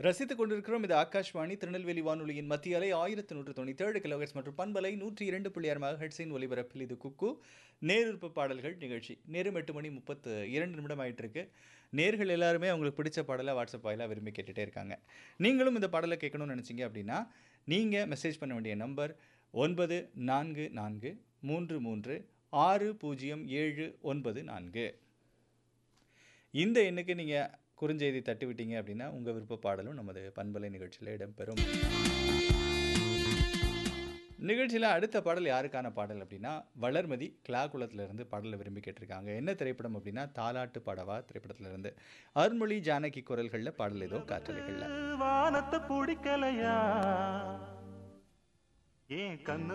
ரசித்துக் கொண்டிருக்கிறோம் இது ஆகாஷ்வாணி திருநெல்வேலி வானொலியின் மத்திய அலை ஆயிரத்தி நூற்று தொண்ணூற்றி ஏழு கிலோஹெட்ஸ் மற்றும் பண்பலை நூற்றி இரண்டு புள்ளியார் மகஹெட்ஸின் ஒலிபரப்பில் இது குக்கு நேருப்பு பாடல்கள் நிகழ்ச்சி நேரும் எட்டு மணி முப்பத்து இரண்டு நிமிடம் ஆயிட்டு இருக்கு நேர்கள் எல்லாருமே அவங்களுக்கு பிடிச்ச பாடலை வாட்ஸ்அப் வாயிலாக விரும்பி கேட்டுகிட்டே இருக்காங்க நீங்களும் இந்த பாடலை கேட்கணும்னு நினச்சிங்க அப்படின்னா நீங்கள் மெசேஜ் பண்ண வேண்டிய நம்பர் ஒன்பது நான்கு நான்கு மூன்று மூன்று ஆறு பூஜ்ஜியம் ஏழு ஒன்பது நான்கு இந்த எண்ணுக்கு நீங்கள் குறுஞ்செய்தி தட்டி விட்டீங்க அப்படின்னா உங்கள் விருப்ப பாடலும் நமது பண்பலை நிகழ்ச்சியில் இடம்பெறும் நிகழ்ச்சியில் அடுத்த பாடல் யாருக்கான பாடல் அப்படின்னா வளர்மதி கிளாகுளத்திலிருந்து பாடலை விரும்பி கேட்டிருக்காங்க என்ன திரைப்படம் அப்படின்னா தாலாட்டு பாடவா திரைப்படத்திலிருந்து அருண்மொழி ஜானகி குரல்களில் பாடல் ஏதோ காற்றலைகளில் வானத்தை பிடிக்கலையா ஏன் கண்ணு